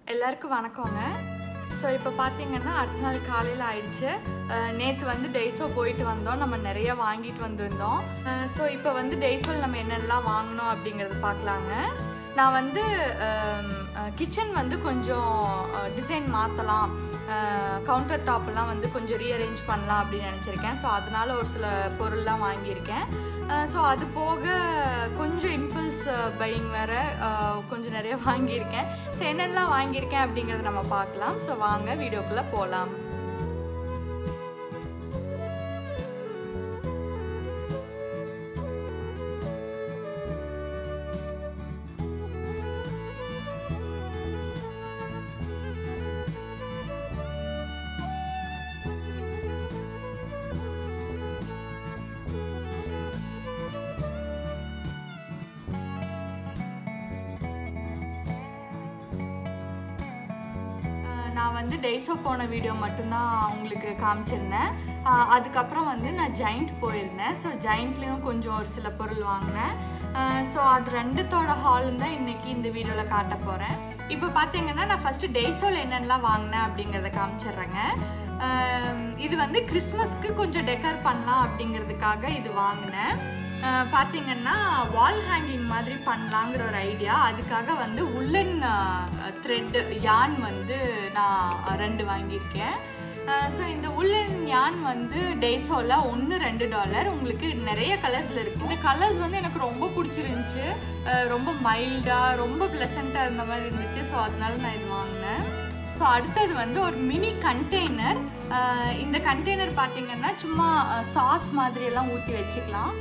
எல்லாருக்கும் வணக்கங்க ஸோ இப்போ பார்த்தீங்கன்னா அடுத்த நாள் காலையில் ஆயிடுச்சு நேற்று வந்து டெய்ஸோ போயிட்டு வந்தோம் நம்ம நிறைய வாங்கிட்டு வந்திருந்தோம் ஸோ இப்போ வந்து டெய்ஸோல் நம்ம என்னென்னலாம் வாங்கினோம் அப்படிங்கிறது பார்க்கலாங்க நான் வந்து கிச்சன் வந்து கொஞ்சம் டிசைன் மாற்றலாம் கவுண்டர் டாப்லாம் வந்து கொஞ்சம் ரீஅரேஞ்ச் பண்ணலாம் அப்படின்னு நினச்சிருக்கேன் ஸோ அதனால ஒரு சில பொருள்லாம் வாங்கியிருக்கேன் ஸோ அது போக கொஞ்சம் இம்பல்ஸ் பையிங் வேறு கொஞ்சம் நிறைய வாங்கியிருக்கேன் ஸோ என்னென்னலாம் வாங்கியிருக்கேன் அப்படிங்கிறத நம்ம பார்க்கலாம் ஸோ வாங்க வீடியோக்குள்ளே போகலாம் நான் வந்து டெய்ஸோ போன வீடியோ மட்டும்தான் உங்களுக்கு காமிச்சிருந்தேன் அதுக்கப்புறம் வந்து நான் ஜெயிண்ட் போயிருந்தேன் ஸோ ஜெயிண்ட்லேயும் கொஞ்சம் ஒரு சில பொருள் வாங்கினேன் ஸோ அது ரெண்டுத்தோட ஹாலும் தான் இன்றைக்கி இந்த வீடியோவில் காட்ட போகிறேன் இப்போ பார்த்தீங்கன்னா நான் ஃபஸ்ட்டு டெய்ஸோவில் என்னென்னலாம் வாங்கினேன் அப்படிங்கிறத காமிச்சிடுறேங்க இது வந்து கிறிஸ்மஸ்க்கு கொஞ்சம் டெக்கர் பண்ணலாம் அப்படிங்கிறதுக்காக இது வாங்கினேன் பார்த்தீங்கன்னா வால் ஹேங்கிங் மாதிரி பண்ணலாங்கிற ஒரு ஐடியா அதுக்காக வந்து உள்ளன் த்ரெட் யான் வந்து நான் ரெண்டு வாங்கியிருக்கேன் ஸோ இந்த உள்ளன் யான் வந்து டேஸோவில் ஒன்று ரெண்டு டாலர் உங்களுக்கு நிறைய கலர்ஸில் இருக்குது இந்த கலர்ஸ் வந்து எனக்கு ரொம்ப பிடிச்சிருந்துச்சு ரொம்ப மைல்டாக ரொம்ப ப்ளசண்ட்டாக இருந்த மாதிரி இருந்துச்சு ஸோ அதனால நான் இது வாங்கினேன் ஸோ அடுத்தது வந்து ஒரு மினி கண்டெய்னர் இந்த கண்டெய்னர் பார்த்தீங்கன்னா சும்மா சாஸ் மாதிரி எல்லாம் ஊற்றி வச்சுக்கலாம்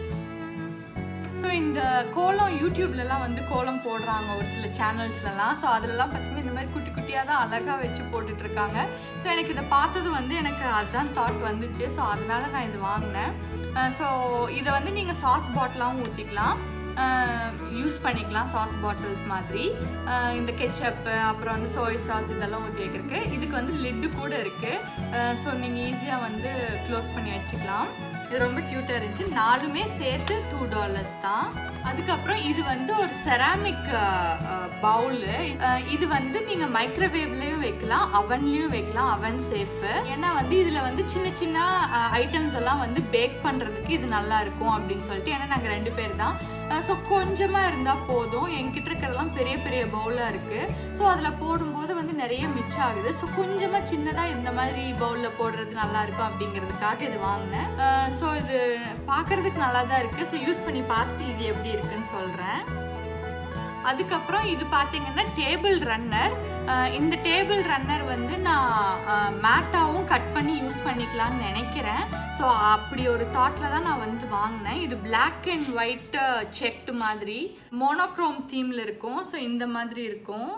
ஸோ இந்த கோலம் யூடியூப்லலாம் வந்து கோலம் போடுறாங்க ஒரு சில சேனல்ஸ்லலாம் ஸோ அதிலலாம் பார்த்தீங்கன்னா இந்த மாதிரி குட்டி குட்டியாக தான் அழகாக வச்சு போட்டுட்ருக்காங்க ஸோ எனக்கு இதை பார்த்தது வந்து எனக்கு அதுதான் தாட் வந்துச்சு ஸோ அதனால நான் இது வாங்கினேன் ஸோ இதை வந்து நீங்கள் சாஸ் பாட்டிலாகவும் ஊற்றிக்கலாம் யூஸ் பண்ணிக்கலாம் சாஸ் பாட்டில்ஸ் மாதிரி இந்த கெச்சப்பு அப்புறம் வந்து சோய் சாஸ் இதெல்லாம் ஊற்றி வைக்கிறதுக்கு இதுக்கு வந்து லிட்டு கூட இருக்குது ஸோ நீங்கள் ஈஸியாக வந்து க்ளோஸ் பண்ணி வச்சுக்கலாம் இது ரொம்ப க்யூட்டாக இருந்துச்சு நாலுமே சேர்த்து டூ டாலர்ஸ் தான் அதுக்கப்புறம் இது வந்து ஒரு செராமிக் பவுலு இது வந்து நீங்கள் மைக்ரோவேவ்லேயும் வைக்கலாம் அவன்லேயும் வைக்கலாம் அவன் சேஃபு ஏன்னா வந்து இதில் வந்து சின்ன சின்ன ஐட்டம்ஸ் எல்லாம் வந்து பேக் பண்ணுறதுக்கு இது நல்லா இருக்கும் அப்படின்னு சொல்லிட்டு ஏன்னா நாங்கள் ரெண்டு பேர் தான் ஸோ கொஞ்சமாக இருந்தால் போதும் என்கிட்ட இருக்கிறதெல்லாம் பெரிய பெரிய பவுலாக இருக்குது ஸோ அதில் போடும்போது வந்து நிறைய மிச்சம் ஆகுது ஸோ கொஞ்சமாக சின்னதாக இந்த மாதிரி பவுலில் போடுறது நல்லா இருக்கும் அப்படிங்கிறதுக்காக இது வாங்கினேன் ஸோ இது பார்க்குறதுக்கு நல்லா தான் இருக்குது ஸோ யூஸ் பண்ணி பார்த்துட்டு இது எப்படி இருக்குன்னு சொல்கிறேன் அதுக்கப்புறம் இது பார்த்தீங்கன்னா டேபிள் ரன்னர் இந்த டேபிள் ரன்னர் வந்து நான் மேட்டாவும் கட் பண்ணி யூஸ் பண்ணிக்கலாம்னு நினைக்கிறேன் ஸோ அப்படி ஒரு தாட்டில் தான் நான் வந்து வாங்கினேன் இது பிளாக் அண்ட் ஒயிட் செக்டு மாதிரி மோனோக்ரோம் தீமில் இருக்கும் ஸோ இந்த மாதிரி இருக்கும்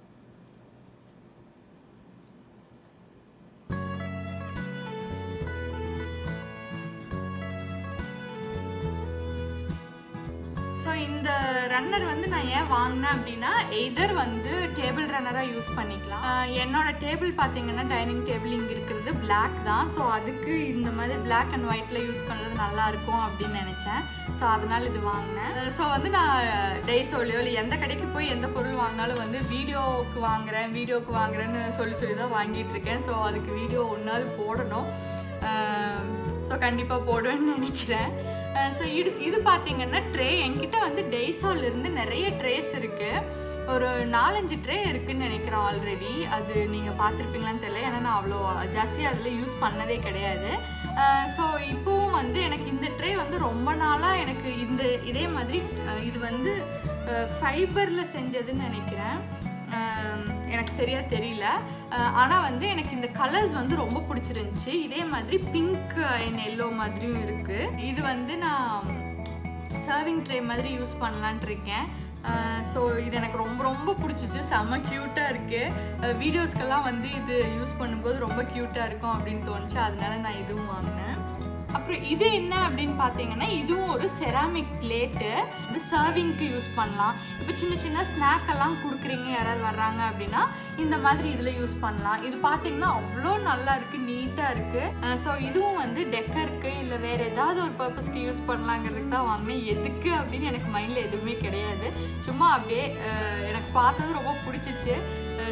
ஸோ இந்த ரன்னர் வந்து நான் ஏன் வாங்கினேன் அப்படின்னா எய்தர் வந்து டேபிள் ரன்னராக யூஸ் பண்ணிக்கலாம் என்னோட டேபிள் பார்த்தீங்கன்னா டைனிங் டேபிள் இங்கே இருக்கிறது பிளாக் தான் ஸோ அதுக்கு இந்த மாதிரி பிளாக் அண்ட் ஒயிட்டில் யூஸ் பண்ணுறது நல்லா இருக்கும் அப்படின்னு நினச்சேன் ஸோ அதனால் இது வாங்கினேன் ஸோ வந்து நான் டெய்ஸோலையோ இல்லை எந்த கடைக்கு போய் எந்த பொருள் வாங்கினாலும் வந்து வீடியோவுக்கு வாங்குறேன் வீடியோவுக்கு வாங்குறேன்னு சொல்லி சொல்லி தான் வாங்கிட்டு இருக்கேன் ஸோ அதுக்கு வீடியோ ஒன்றாவது போடணும் ஸோ கண்டிப்பாக போடுவேன்னு நினைக்கிறேன் ஸோ இது இது பார்த்தீங்கன்னா ட்ரே என்கிட்ட வந்து டெய்ஸோலேருந்து நிறைய ட்ரேஸ் இருக்குது ஒரு நாலஞ்சு ட்ரே இருக்குதுன்னு நினைக்கிறேன் ஆல்ரெடி அது நீங்கள் பார்த்துருப்பீங்களான்னு தெரியல ஏன்னா நான் அவ்வளோ ஜாஸ்தியாக அதில் யூஸ் பண்ணதே கிடையாது ஸோ இப்போவும் வந்து எனக்கு இந்த ட்ரே வந்து ரொம்ப நாளாக எனக்கு இந்த இதே மாதிரி இது வந்து ஃபைபரில் செஞ்சதுன்னு நினைக்கிறேன் எனக்கு சரியாக தெரியல ஆனால் வந்து எனக்கு இந்த கலர்ஸ் வந்து ரொம்ப பிடிச்சிருந்துச்சி இதே மாதிரி பிங்க் அண்ட் எல்லோ மாதிரியும் இருக்குது இது வந்து நான் சர்விங் ட்ரே மாதிரி யூஸ் பண்ணலான் இருக்கேன் ஸோ இது எனக்கு ரொம்ப ரொம்ப பிடிச்சிச்சு செம்ம க்யூட்டாக இருக்குது வீடியோஸ்க்கெல்லாம் வந்து இது யூஸ் பண்ணும்போது ரொம்ப க்யூட்டாக இருக்கும் அப்படின்னு தோணுச்சு அதனால நான் இதுவும் வாங்கினேன் அப்புறம் இது என்ன அப்படின்னு பார்த்தீங்கன்னா இதுவும் ஒரு செராமிக் பிளேட்டு இது சர்விங்க்கு யூஸ் பண்ணலாம் இப்போ சின்ன சின்ன ஸ்நாக் எல்லாம் கொடுக்குறீங்க யாராவது வர்றாங்க அப்படின்னா இந்த மாதிரி இதில் யூஸ் பண்ணலாம் இது பார்த்தீங்கன்னா அவ்வளோ நல்லா இருக்குது நீட்டாக இருக்குது ஸோ இதுவும் வந்து டெக்கருக்கு இல்லை வேறு ஏதாவது ஒரு பர்பஸ்க்கு யூஸ் பண்ணலாங்கிறதுக்கு தான் வாங்கினேன் எதுக்கு அப்படின்னு எனக்கு மைண்டில் எதுவுமே கிடையாது சும்மா அப்படியே அஹ், எனக்கு பார்த்தது ரொம்ப பிடிச்சிச்சு அஹ்,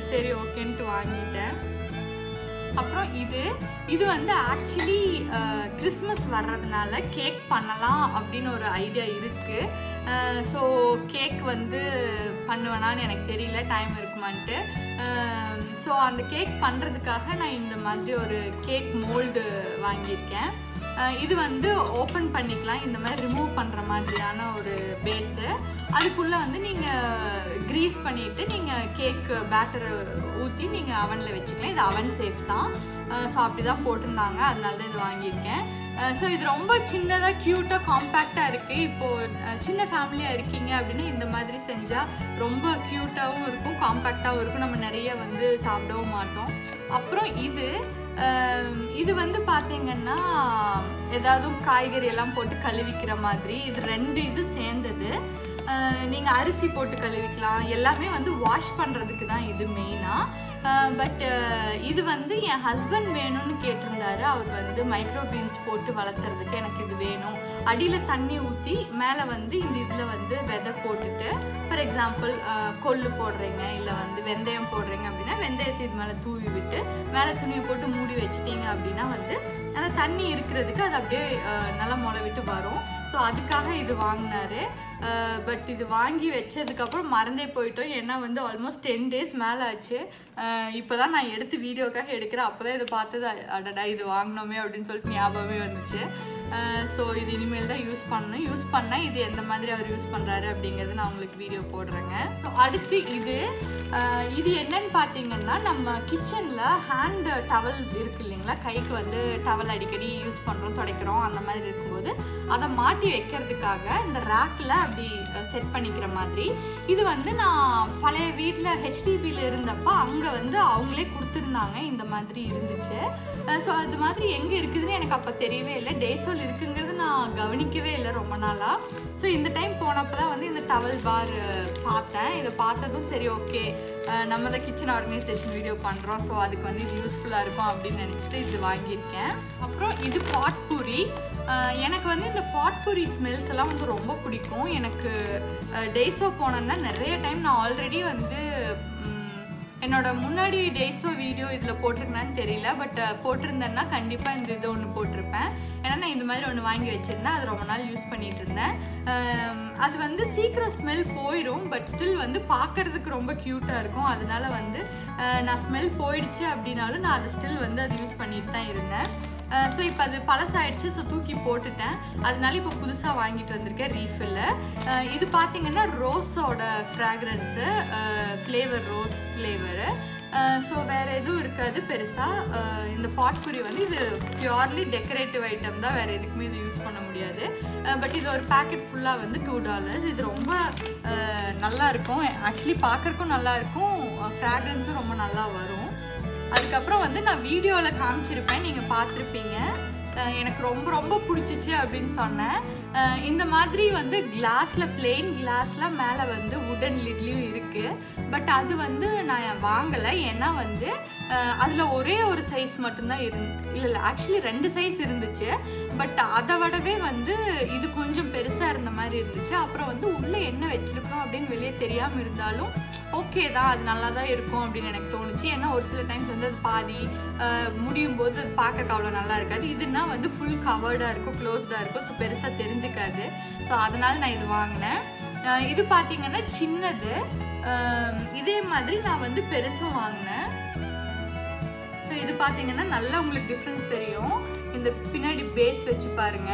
சரி ஓகேன்ட்டு வாங்கிட்டேன் அப்புறம் இது இது வந்து ஆக்சுவலி கிறிஸ்மஸ் வர்றதுனால கேக் பண்ணலாம் அப்படின்னு ஒரு ஐடியா இருக்குது ஸோ கேக் வந்து பண்ணுவேனான்னு எனக்கு தெரியல டைம் இருக்குமான்ட்டு ஸோ அந்த கேக் பண்ணுறதுக்காக நான் இந்த மாதிரி ஒரு கேக் மோல்டு வாங்கியிருக்கேன் அஹ் இது வந்து ஓப்பன் பண்ணிக்கலாம் இந்த மாதிரி ரிமூவ் பண்ணுற மாதிரியான ஒரு பேஸு அதுக்குள்ளே வந்து நீங்கள் க்ரீஸ் பண்ணிவிட்டு நீங்கள் கேக் பேட்டரை ஊற்றி நீங்கள் அவனில் வச்சுக்கலாம் இது அவன் சேஃப் தான் ஸோ அப்படி தான் போட்டிருந்தாங்க அதனால தான் இது வாங்கியிருக்கேன் ஸோ இது ரொம்ப சின்னதாக க்யூட்டாக காம்பேக்டாக இருக்குது இப்போது அஹ் சின்ன ஃபேமிலியாக இருக்கீங்க அப்படின்னா இந்த மாதிரி செஞ்சால் ரொம்ப க்யூட்டாகவும் இருக்கும் காம்பேக்டாகவும் இருக்கும் நம்ம நிறைய வந்து சாப்பிடவும் மாட்டோம் அப்புறம் இது அஹ் இது வந்து பார்த்தீங்கன்னா ஏதாவது காய்கறி எல்லாம் போட்டு கழுவிக்கிற மாதிரி இது ரெண்டு இது சேர்ந்தது நீங்கள் அரிசி போட்டு கழுவிக்கலாம் எல்லாமே வந்து வாஷ் பண்ணுறதுக்கு தான் இது மெயினாக பட் இது வந்து என் ஹஸ்பண்ட் வேணும்னு கேட்டிருந்தாரு அவர் வந்து மைக்ரோ பீன்ஸ் போட்டு வளர்த்துறதுக்கு எனக்கு இது வேணும் அடியில் தண்ணி ஊற்றி மேலே வந்து இந்த இதில் வந்து விதை போட்டுட்டு ஃபார் எக்ஸாம்பிள் கொள்ளு போடுறீங்க இல்லை வந்து வெந்தயம் போடுறீங்க அப்படின்னா வெந்தயத்தை இது மேலே தூவி விட்டு மேலே துணியை போட்டு மூடி வச்சிட்டீங்க அப்படின்னா வந்து அந்த தண்ணி இருக்கிறதுக்கு அது அப்படியே அஹ், நல்லா முளை விட்டு வரும் ஸோ அதுக்காக இது வாங்கினாரு பட் இது வாங்கி வச்சதுக்கப்புறம் மறந்தே போயிட்டோம் ஏன்னா வந்து ஆல்மோஸ்ட் டென் டேஸ் மேலே ஆச்சு இப்போ தான் நான் எடுத்து வீடியோக்காக எடுக்கிறேன் அப்போ தான் இதை பார்த்தது அடடா இது வாங்கினோமே அப்படின்னு சொல்லிட்டு ஞாபகமே வந்துச்சு ஸோ இது இனிமேல் தான் யூஸ் பண்ணணும் யூஸ் பண்ணால் இது எந்த மாதிரி அவர் யூஸ் பண்ணுறாரு அப்படிங்கிறது நான் உங்களுக்கு வீடியோ போடுறேங்க ஸோ அடுத்து இது அஹ், இது என்னன்னு பார்த்தீங்கன்னா நம்ம கிச்சனில் ஹேண்ட் டவல் இருக்கு இல்லைங்களா கைக்கு வந்து டவல் அடிக்கடி யூஸ் பண்ணுறோம் துடைக்கிறோம் அந்த மாதிரி இருக்கும்போது அதை மாட்டி வைக்கிறதுக்காக இந்த ரேக்கில் அப்படி செட் பண்ணிக்கிற மாதிரி இது வந்து நான் பழைய வீட்டில் ஹெச்டிபியில் இருந்தப்போ அங்கே வந்து அவங்களே கொடுத்துருந்தாங்க இந்த மாதிரி இருந்துச்சு ஸோ அது மாதிரி எங்கே இருக்குதுன்னு எனக்கு அப்போ தெரியவே இல்லை டேசோல் இருக்குங்கிறது நான் கவனிக்கவே இல்லை ரொம்ப நாளாக ஸோ இந்த டைம் போனப்போ தான் வந்து இந்த டவல் பார் பார்த்தேன் இதை பார்த்ததும் சரி ஓகே நம்ம தான் கிச்சன் ஆர்கனைசேஷன் வீடியோ பண்ணுறோம் ஸோ அதுக்கு வந்து இது யூஸ்ஃபுல்லாக இருக்கும் அப்படின்னு நினச்சிட்டு இது வாங்கியிருக்கேன் அப்புறம் இது பாட்பூரி அஹ் எனக்கு வந்து இந்த பாட்பூரி ஸ்மெல்ஸ் எல்லாம் வந்து ரொம்ப பிடிக்கும் எனக்கு டேஸோ போனேன்னா நிறைய டைம் நான் ஆல்ரெடி வந்து ம், என்னோட முன்னாடி டேஸோ வீடியோ இதில் போட்டிருக்கேனான்னு தெரியல பட் போட்டிருந்தேன்னா கண்டிப்பாக இந்த இது ஒன்று போட்டிருப்பேன் ஏன்னா நான் இந்த மாதிரி ஒன்று வாங்கி வச்சுருந்தேன் அது ரொம்ப நாள் யூஸ் பண்ணிட்டு இருந்தேன் அம், அது வந்து சீக்கிரம் ஸ்மெல் போயிடும் பட் ஸ்டில் வந்து பார்க்கறதுக்கு ரொம்ப க்யூட்டாக இருக்கும் அதனால வந்து அஹ், நான் ஸ்மெல் போயிடுச்சு அப்படின்னாலும் நான் அதை ஸ்டில் வந்து அது யூஸ் பண்ணிட்டு தான் இருந்தேன் ஸோ இப்போ அது பழசாயிடுச்சு ஸோ தூக்கி போட்டுட்டேன் அதனால இப்போ புதுசாக வாங்கிட்டு வந்திருக்கேன் ரீஃபில்லு இது பார்த்தீங்கன்னா ரோஸோட fragrance flavour rose flavour so வேறு எதுவும் இருக்காது பெருசாக இந்த பாட்புரி வந்து இது பியூர்லி டெக்கரேட்டிவ் ஐட்டம் தான் வேறு எதுக்குமே இது யூஸ் பண்ண முடியாது பட் இது ஒரு பேக்கெட் ஃபுல்லாக வந்து டூ டாலர்ஸ் இது ரொம்ப அஹ், நல்லா இருக்கும் ஆக்சுவலி பார்க்குறக்கும் நல்லா இருக்கும் ஃப்ராக்ரன்ஸும் ரொம்ப நல்லா வரும் அதுக்கப்புறம் வந்து நான் வீடியோவில் காமிச்சிருப்பேன் நீங்கள் பார்த்துருப்பீங்க அஹ் எனக்கு ரொம்ப ரொம்ப பிடிச்சிச்சு அப்படின்னு சொன்னேன் அஹ் இந்த மாதிரி வந்து கிளாஸில் பிளெயின் கிளாஸில் மேலே வந்து உடன் லிட்லேயும் இருக்குது பட் அது வந்து நான் வாங்கலை ஏன்னா வந்து அதில் ஒரே ஒரு சைஸ் மட்டும்தான் இருந்து இல்லை இல்லை ஆக்சுவலி ரெண்டு சைஸ் இருந்துச்சு பட் அதை விடவே வந்து இது கொஞ்சம் பெருசாக இருந்த மாதிரி இருந்துச்சு அப்புறம் வந்து உள்ளே என்ன வச்சுருக்கோம் அப்படின்னு வெளியே தெரியாமல் இருந்தாலும் ஓகே தான் அது நல்லா தான் இருக்கும் அப்படின்னு எனக்கு தோணுச்சு ஏன்னா ஒரு சில டைம்ஸ் வந்து அது பாதி அஹ், முடியும் போது அது பார்க்கறக்கு அவ்வளோ நல்லா இருக்காது இதுனா வந்து ஃபுல் கவர்டாக இருக்கும் க்ளோஸ்டாக இருக்கும் ஸோ பெருசாக தெரிஞ்சுக்காது ஸோ அதனால நான் இது வாங்கினேன் அஹ், இது பார்த்தீங்கன்னா சின்னது அஹ், இதே மாதிரி நான் வந்து பெருசும் வாங்கினேன் ஸோ இது பார்த்தீங்கன்னா நல்லா உங்களுக்கு டிஃப்ரென்ஸ் தெரியும் இந்த பின்னாடி பேஸ் வச்சு பாருங்க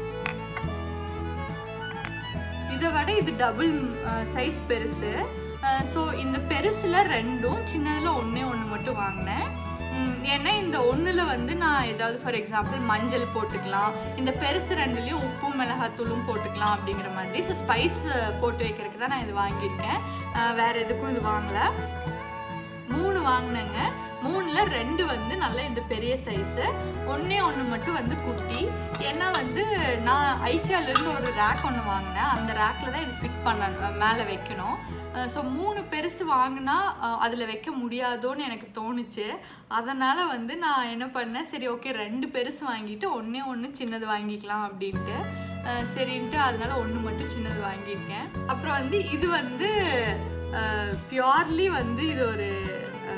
இதை விட இது டபுள் சைஸ் பெருசு ஸோ இந்த பெருசில் ரெண்டும் சின்னதில் ஒன்றே ஒன்று மட்டும் வாங்கினேன் உம், ஏன்னா இந்த ஒன்றில் வந்து நான் ஏதாவது ஃபார் எக்ஸாம்பிள் மஞ்சள் போட்டுக்கலாம் இந்த பெருசு ரெண்டுலேயும் உப்பும் மிளகாத்தூளும் போட்டுக்கலாம் அப்படிங்கிற மாதிரி ஸோ ஸ்பைஸ் போட்டு வைக்கிறதுக்கு தான் நான் இது வாங்கியிருக்கேன் அஹ், வேற எதுக்கும் இது வாங்கலை மூணு வாங்கினேங்க மூணில் ரெண்டு வந்து நல்ல இந்த பெரிய சைஸு ஒன்றே ஒன்று மட்டும் வந்து குட்டி ஏன்னா வந்து நான் ஐக்கியாலேருந்து ஒரு ரேக் ஒன்று வாங்கினேன் அந்த ரேக்கில் தான் இது ஃபிட் பண்ண மேலே வைக்கணும் ஸோ மூணு பெருசு வாங்கினா அதில் வைக்க முடியாதோன்னு எனக்கு தோணுச்சு அதனால் வந்து நான் என்ன பண்ணேன் சரி ஓகே ரெண்டு பெருசு வாங்கிட்டு ஒன்றே ஒன்று சின்னது வாங்கிக்கலாம் அப்படின்ட்டு அஹ் சரின்ட்டு அதனால ஒன்று மட்டும் சின்னது வாங்கியிருக்கேன் அப்புறம் வந்து இது வந்து பியோர்லி வந்து இது ஒரு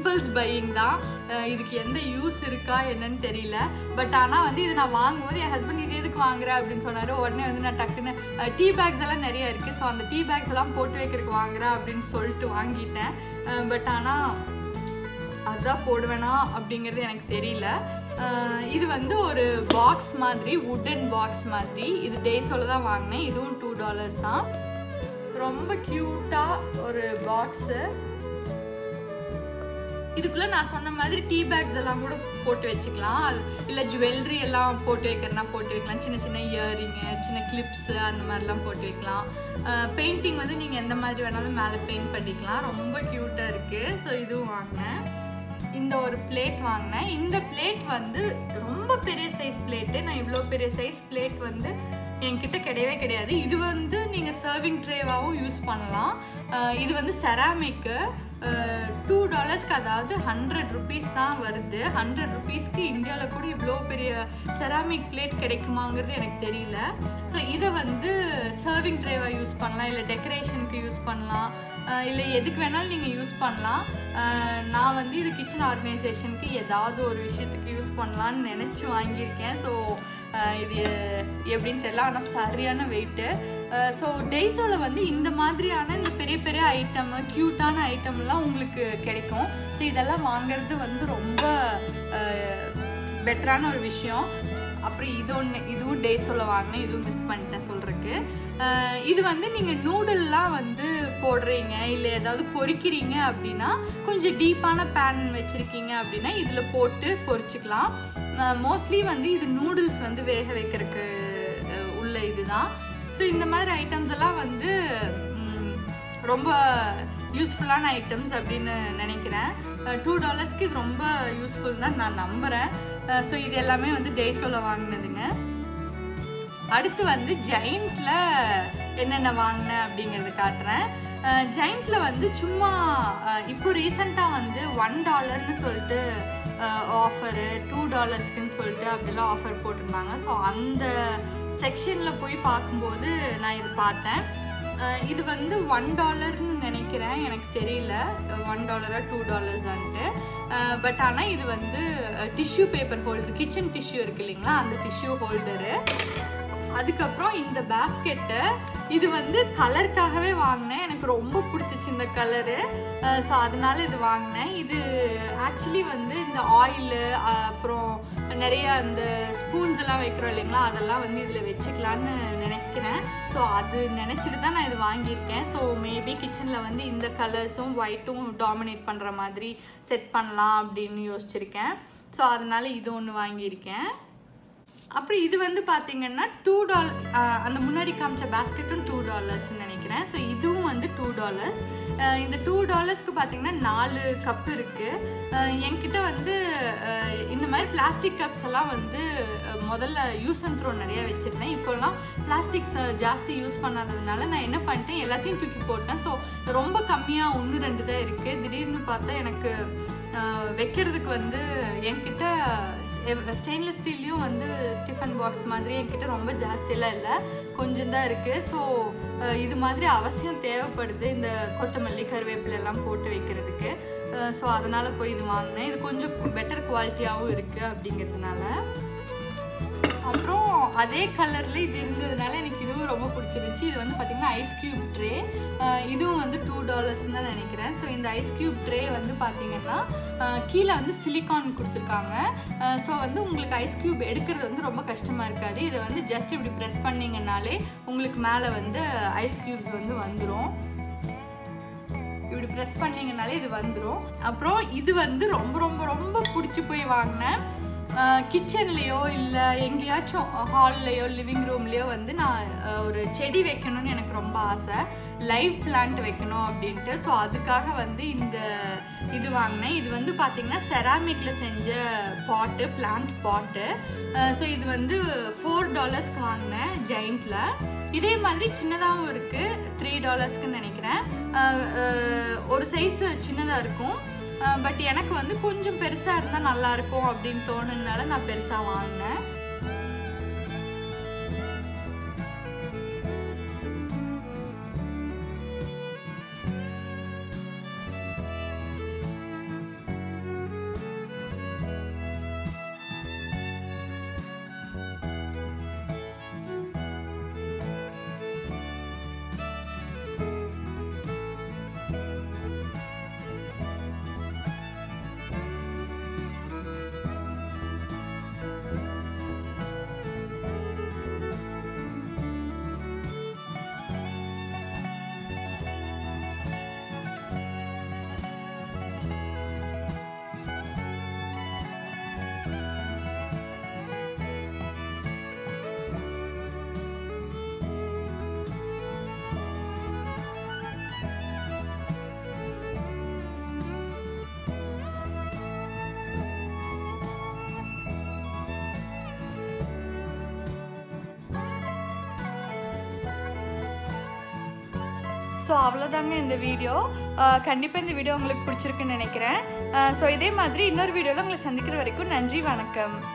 இம்பல்ஸ் பையிங் தான் அஹ் இதுக்கு எந்த யூஸ் இருக்கா என்னன்னு தெரியல பட் ஆனால் வந்து இது நான் வாங்கும்போது என் ஹஸ்பண்ட் இது எதுக்கு வாங்குற அப்படின்னு சொன்னார் உடனே வந்து நான் டக்குன்னு டீ பேக்ஸ் எல்லாம் நிறைய இருக்குது ஸோ அந்த டீ பேக்ஸ் எல்லாம் போட்டு வைக்கிறதுக்கு வாங்குறேன் அப்படின்னு சொல்லிட்டு வாங்கிட்டேன் பட் ஆனால் அதுதான் போடுவேனா அப்படிங்கிறது எனக்கு தெரியல அஹ் இது வந்து ஒரு பாக்ஸ் மாதிரி வுடன் பாக்ஸ் மாதிரி இது டேஸோல தான் வாங்கினேன் இதுவும் டூ டாலர்ஸ் தான் ரொம்ப க்யூட்டாக ஒரு பாக்ஸு இதுக்குள்ள நான் சொன்ன மாதிரி டீ பேக்ஸ் எல்லாம் கூட போட்டு வச்சுக்கலாம் அது இல்லை ஜுவல்லரி எல்லாம் போட்டு வைக்கிறனா போட்டு வைக்கலாம் சின்ன சின்ன இயரிங்கு சின்ன கிளிப்ஸு அந்த மாதிரிலாம் போட்டு வைக்கலாம் பெயிண்டிங் வந்து நீங்கள் எந்த மாதிரி வேணாலும் மேலே பெயிண்ட் பண்ணிக்கலாம் ரொம்ப க்யூட்டாக இருக்குது ஸோ இதுவும் வாங்கினேன் இந்த ஒரு பிளேட் வாங்கினேன் இந்த பிளேட் வந்து ரொம்ப பெரிய சைஸ் பிளேட்டு நான் இவ்வளோ பெரிய சைஸ் பிளேட் வந்து என்கிட்ட கிடையவே கிடையாது இது வந்து நீங்கள் சர்விங் ட்ரேவாகவும் யூஸ் பண்ணலாம் அஹ் இது வந்து செராமிக்கு டூ டாலர்ஸ்க்கு அதாவது ஹண்ட்ரட் ருபீஸ் தான் வருது ஹண்ட்ரட் ருபீஸ்க்கு இந்தியாவில் கூட இவ்வளோ பெரிய செராமிக் பிளேட் கிடைக்குமாங்கிறது எனக்கு தெரியல ஸோ இதை வந்து சர்விங் ட்ரேவாக யூஸ் பண்ணலாம் இல்லை டெக்கரேஷனுக்கு யூஸ் பண்ணலாம் அஹ் இல்லை எதுக்கு வேணாலும் நீங்கள் யூஸ் பண்ணலாம் அஹ் நான் வந்து இது கிச்சன் ஆர்கனைசேஷனுக்கு ஏதாவது ஒரு விஷயத்துக்கு யூஸ் பண்ணலான்னு நினச்சி வாங்கியிருக்கேன் ஸோ இது எப்படின்னு தெரியல ஆனால் சரியான வெயிட்டு ஸோ டெய்ஸோவில் வந்து இந்த மாதிரியான இந்த பெரிய பெரிய ஐட்டம் க்யூட்டான ஐட்டம்லாம் உங்களுக்கு கிடைக்கும் ஸோ இதெல்லாம் வாங்குறது வந்து ரொம்ப பெட்டரான ஒரு விஷயம் அப்புறம் இது ஒன்று இதுவும் டேஸோவில் வாங்கினேன் இதுவும் மிஸ் பண்ணிட்டேன் சொல்கிறதுக்கு இது வந்து நீங்கள் நூடுல்லாம் வந்து போடுறீங்க இல்லை ஏதாவது பொரிக்கிறீங்க அப்படின்னா கொஞ்சம் டீப்பான பேன் வச்சுருக்கீங்க அப்படின்னா இதில் போட்டு பொரிச்சுக்கலாம் மோஸ்ட்லி வந்து இது நூடுல்ஸ் வந்து வேக வைக்கிறதுக்கு அஹ், உள்ள இதுதான் ஸோ இந்த மாதிரி ஐட்டம்ஸ் எல்லாம் வந்து ம், ரொம்ப யூஸ்ஃபுல்லான ஐட்டம்ஸ் அப்படின்னு நினைக்கிறேன் டூ டாலர்ஸ்க்கு இது ரொம்ப யூஸ்ஃபுல் தான் நான் நம்புகிறேன் ஸோ இது எல்லாமே வந்து டேஸோல வாங்கினதுங்க அடுத்து வந்து ஜெயிண்ட்ல என்னென்ன வாங்கினேன் அப்படிங்கிறது காட்டுறேன் ஜெயிண்ட்ல வந்து சும்மா அஹ், இப்போ ரீசெண்டாக வந்து ஒன் டாலர்னு சொல்லிட்டு ஆஃபரு டூ டாலர்ஸ்க்குன்னு சொல்லிட்டு அப்படிலாம் ஆஃபர் போட்டிருந்தாங்க ஸோ அந்த செக்ஷனில் போய் பார்க்கும்போது நான் இது பார்த்தேன் அஹ், இது வந்து ஒன் டாலர்னு நினைக்கிறேன் எனக்கு தெரியல ஒன் டாலரா டூ டாலர்ஸான்ட்டு பட் ஆனால் இது வந்து tissue paper holder kitchen tissue இருக்கு இல்லைங்களா அந்த டிஷ்யூ ஹோல்டரு அதுக்கப்புறம் இந்த பேஸ்கெட்டு இது வந்து கலருக்காகவே வாங்கினேன் எனக்கு ரொம்ப பிடிச்சிச்சு இந்த கலரு ஸோ அதனால இது வாங்கினேன் இது ஆக்சுவலி வந்து இந்த ஆயிலு அப்புறம் நிறைய அந்த ஸ்பூன்ஸ் எல்லாம் வைக்கிறோம் இல்லைங்களா அதெல்லாம் வந்து இதில் வச்சுக்கலான்னு நினைக்கிறேன் ஸோ அது நினச்சிட்டு தான் நான் இது வாங்கியிருக்கேன் ஸோ மேபி கிச்சனில் வந்து இந்த கலர்ஸும் ஒயிட்டும் டாமினேட் பண்ணுற மாதிரி செட் பண்ணலாம் அப்படின்னு யோசிச்சிருக்கேன் ஸோ அதனால இது ஒன்று வாங்கியிருக்கேன் அப்புறம் இது வந்து பார்த்தீங்கன்னா டூ டால் அந்த முன்னாடி காமிச்ச பேஸ்கெட்டும் டூ டாலர்ஸ்னு நினைக்கிறேன் ஸோ இதுவும் வந்து டூ டாலர்ஸ் இந்த டூ டாலர்ஸ்க்கு பார்த்தீங்கன்னா நாலு கப் இருக்குது என்கிட்ட வந்து அஹ், இந்த மாதிரி பிளாஸ்டிக் கப்ஸ் எல்லாம் வந்து அஹ், முதல்ல யூஸ் அண்ட் த்ரோ நிறைய வச்சுருந்தேன் இப்போல்லாம் பிளாஸ்டிக்ஸ் ஜாஸ்தி யூஸ் பண்ணாததுனால நான் என்ன பண்ணிட்டேன் எல்லாத்தையும் தூக்கி போட்டேன் ஸோ ரொம்ப கம்மியாக ஒன்று ரெண்டு தான் இருக்குது திடீர்னு பார்த்தா எனக்கு ஆஹ் வைக்கிறதுக்கு வந்து என்கிட்ட ஸ்டெயின்லெஸ் ஸ்டீல்லையும் வந்து டிஃபன் பாக்ஸ் மாதிரி என்கிட்ட ரொம்ப ஜாஸ்தியெல்லாம் இல்லை கொஞ்சம் தான் இருக்குது ஸோ இது மாதிரி அவசியம் தேவைப்படுது இந்த கொத்தமல்லி கருவேப்பிலை எல்லாம் போட்டு வைக்கிறதுக்கு ஸோ அதனால் போய் இது வாங்கினேன் இது கொஞ்சம் பெட்டர் குவாலிட்டியாகவும் இருக்குது அப்படிங்கிறதுனால அப்புறம் அதே கலரில் இது இருந்ததுனால எனக்கு இதுவும் ரொம்ப பிடிச்சிருந்துச்சி இது வந்து பார்த்திங்கன்னா ஐஸ் க்யூப் ட்ரே இதுவும் வந்து டூ டாலர்ஸ்னு தான் நினைக்கிறேன் ஸோ இந்த ஐஸ் க்யூப் ட்ரே வந்து பார்த்திங்கன்னா அஹ், கீழே வந்து சிலிக்கான் கொடுத்துருக்காங்க ஸோ வந்து உங்களுக்கு ஐஸ் க்யூப் எடுக்கிறது வந்து ரொம்ப கஷ்டமாக இருக்காது இதை வந்து ஜஸ்ட் இப்படி ப்ரெஸ் பண்ணிங்கனாலே உங்களுக்கு மேலே வந்து ஐஸ் க்யூப்ஸ் வந்து வந்துடும் இப்படி ப்ரெஸ் பண்ணீங்கனாலே இது வந்துடும் அப்புறம் இது வந்து ரொம்ப ரொம்ப ரொம்ப பிடிச்சி போய் வாங்கினேன் கிச்சன்லேயோ இல்லை எங்கேயாச்சும் ஹால்லையோ லிவிங் ரூம்லேயோ வந்து நான் அஹ், ஒரு செடி வைக்கணும்னு எனக்கு ரொம்ப ஆசை லைவ் பிளான்ட் வைக்கணும் அப்படின்ட்டு ஸோ அதுக்காக வந்து இந்த இது வாங்கினேன் இது வந்து பார்த்திங்கன்னா செராமிக்கில் செஞ்ச பாட்டு பிளான்ட் பாட்டு ஸோ இது வந்து ஃபோர் டாலர்ஸ்க்கு வாங்கினேன் ஜெயிண்டில் இதே மாதிரி சின்னதாகவும் இருக்குது த்ரீ டாலர்ஸ்க்குன்னு நினைக்கிறேன் அஹ் அஹ் ஒரு சைஸ் சின்னதாக இருக்கும் பட் எனக்கு வந்து கொஞ்சம் பெருசாக இருந்தால் நல்லாயிருக்கும் அப்படின்னு தோணுனால நான் பெருசாக வாங்கினேன் ஸோ அவ்வளோதாங்க இந்த வீடியோ கண்டிப்பாக இந்த வீடியோ உங்களுக்கு பிடிச்சிருக்குன்னு நினைக்கிறேன் ஸோ இதே மாதிரி இன்னொரு வீடியோவில் உங்களை சந்திக்கிற வரைக்கும் நன்றி வணக்கம்